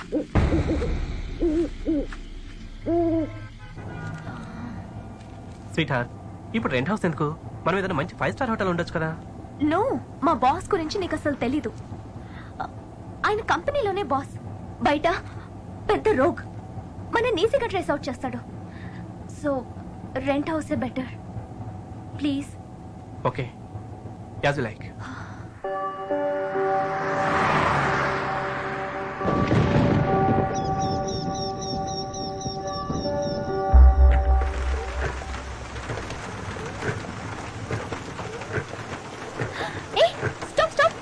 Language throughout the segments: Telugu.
స్వీట్ హార్ట్ ఇప్పుడు రెంట్ హౌస్ ఎందుకు మనం ఏదైనా మంచి ఫైవ్ స్టార్ హోటల్ ఉండొచ్చు కదా నో మా బాస్ గురించి నీకు అసలు తెలీదు ఆయన కంపెనీలోనే బాస్ బయట పెద్ద రోగ్ మన ఈజీగా ట్రేస్ అవుట్ చేస్తాడు సో రెంట్ హౌసే better please okay as like a stop stop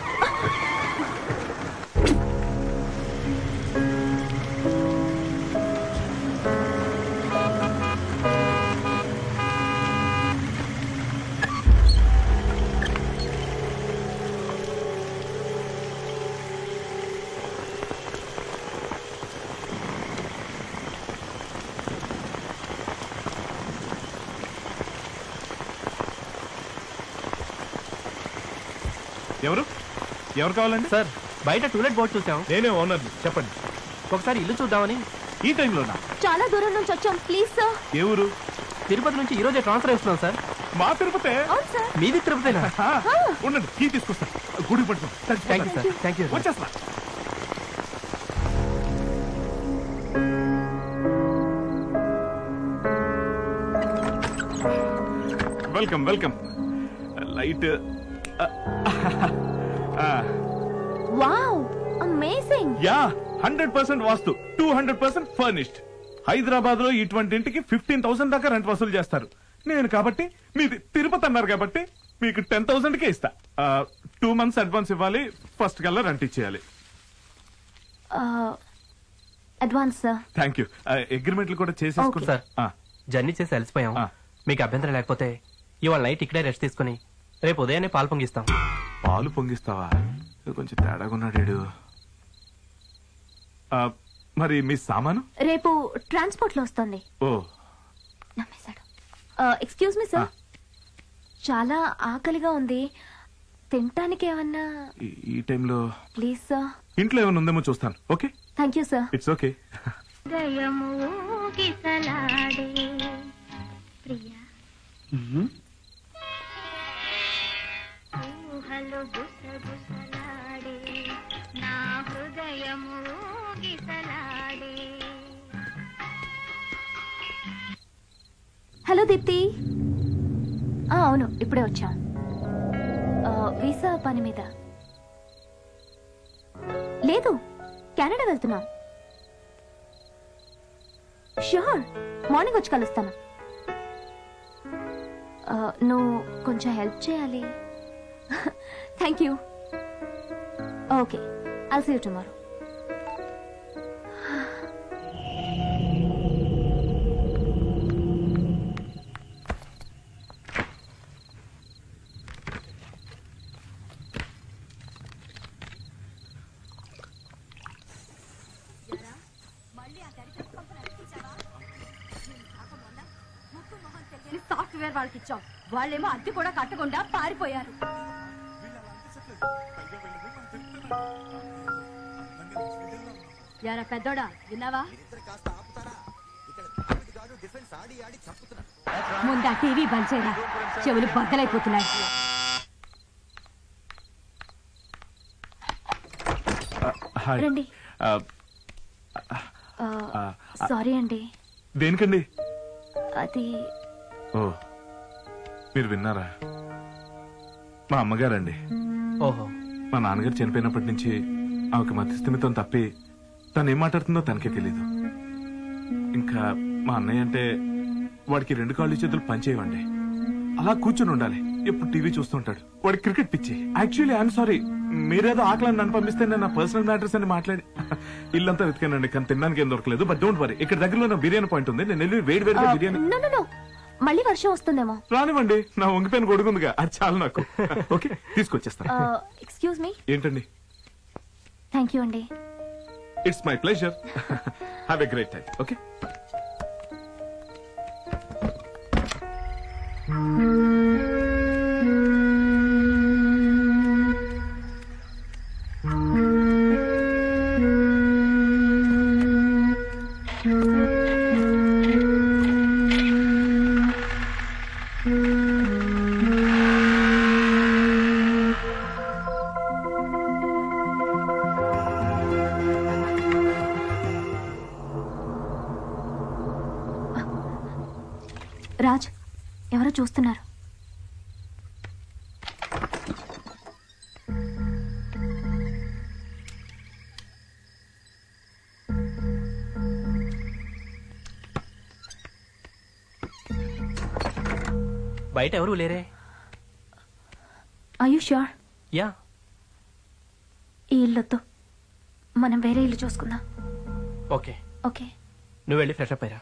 ఎవరు ఎవరు కావాలండి సార్ బయట టూలెట్ బోర్డ్ చూసాం నేనే ఓనర్ చెప్పండి ఒకసారి ఇల్లు చూద్దామని ఈ టైంలోనా చాలా దూరం నుంచి వచ్చాం ప్లీజ్ సార్ ఏ ఊరు తిరుపతి నుంచి ఈ రోజే ట్రాన్స్ఫర్ చేస్తున్నాం సార్ మా తిరుపతే అవును సార్ మీది తిరుపతినా ఆ, ఉండండి కీ తీసుకొస్తా గుడి పడుతుంది thank you sir thank you వచ్చేస్తా welcome welcome light wow amazing ya hundred percent vastu two hundred percent furnished Hyderabad లో ఇటువంటి ఇంటికి ఫిఫ్టీన్ థౌసండ్ దాకా రెంట్ వసూలు చేస్తారు నేను కాబట్టి మీది తిరుపతి అన్నారు కాబట్టి మీకు టెన్ థౌసండ్ కే ఇస్తా టూ మంత్స్ అడ్వాన్స్ ఇవ్వాలి ఫస్ట్ కల్లా రెంట్ ఇచ్చేయాలి అడ్వాన్స్ సార్ థ్యాంక్ యూ అగ్రిమెంట్లు కూడా చేసేసుకుంటా సార్ జర్నీ చేసి అలసిపోయాం ఆ. మీకు అభ్యంతరం లేకపోతే ఇవాళ నైట్ ఇక్కడే రెస్ట్ తీసుకుని రేపు ఉదయాన్నే పాలు పొంగిస్తాం పాలు పొంగిస్తావా ఇది కొంచెం తేడాగా ఉన్నాడు ఈడు. ఆ, మరి మీ సామాను రేపు ట్రాన్స్పోర్ట్ లో వస్తుంది ఓ నమ్మేశాడు ఎక్స్క్యూజ్ మీ సార్ చాలా ఆకలిగా ఉంది తినటానికి ఏమన్నా ఈ- ఈ టైంలో ప్లీజ్ సార్ ఇంట్లో ఏమైనా ఉందేమో చూస్తాను okay thank you sir it's okay హృదయము గిసలాడే ప్రియా ఊహలు గుసగుసలాడే నా హృదయము గిసలాడే హలో దీప్తి ఆ, అవును ఇప్పుడే వచ్చాం ఆ, వీసా పని మీద లేదు కెనడా వెళ్తున్నాం షూర్ మార్నింగ్ వచ్చి కలుస్తాను ఆ, నువ్వు కొంచెం హెల్ప్ చేయాలి thank you okay I'll see you tomorrow software వాళ్ళకి ఇచ్చాం వాళ్ళేమో అద్దె కూడా కట్టకుండా పారిపోయారు యారా పెద్దోడా విన్నావా ముందు ఆ టీవీ బంద్ చేయరా చెవులు బద్దలైపోతున్నాయి హాయ్ రండి ఆ, సారీ అండి దేనికండి అది ఓ మీరు విన్నారా మా అమ్మగారండి ఓహో మా నాన్నగారు చనిపోయినప్పటి నుంచి ఆమెకు మధ్యస్థిమితం తప్పి తను ఏం మాట్లాడుతుందో తనకే తెలీదు ఇంకా మా అన్నయ్య అంటే వాడికి రెండు కాళ్ళు చేతులు పనిచేయవండి అలా కూర్చుని ఉండాలి ఎప్పుడు టీవీ చూస్తుంటాడు వాడికి క్రికెట్ పిచ్చి యాక్చువల్లీ ఐఎమ్ సారీ మీరేదో ఆకలని నన్ను పంపిస్తే నేను నా పర్సనల్ మ్యాటర్స్ అని మాట్లాడి ఇల్లంతా వెతికానండి కానీ తినడానికి ఏం దొరకలేదు బట్ డోంట్ వరీ ఇక్కడ దగ్గరలో నా బిర్యానీ పాయింట్ ఉంది నేను వెళ్ళి వేడి వేడిగా బిర్యానీ నో నో నో మళ్ళీ వర్షం వస్తుందేమో రానివ్వండి నా వంగిపోయిన గొడుగుందిగా అది చాలు నాకు ఓకే తీసుకొచ్చేస్తాను ఎక్స్క్యూజ్ మీ ఏంటండి థ్యాంక్ యూ అండి it's my pleasure have a great time okay Raj ఎవరో చూస్తున్నారు బయట ఎవరు లేరే యూ ష్యూర్ యా ఈ ఇల్లొద్దు మనం వేరే ఇల్లు చూసుకుందాం ఓకే ఓకే నువ్వు వెళ్ళి ఫ్రెష్ అప్ అయ్యరా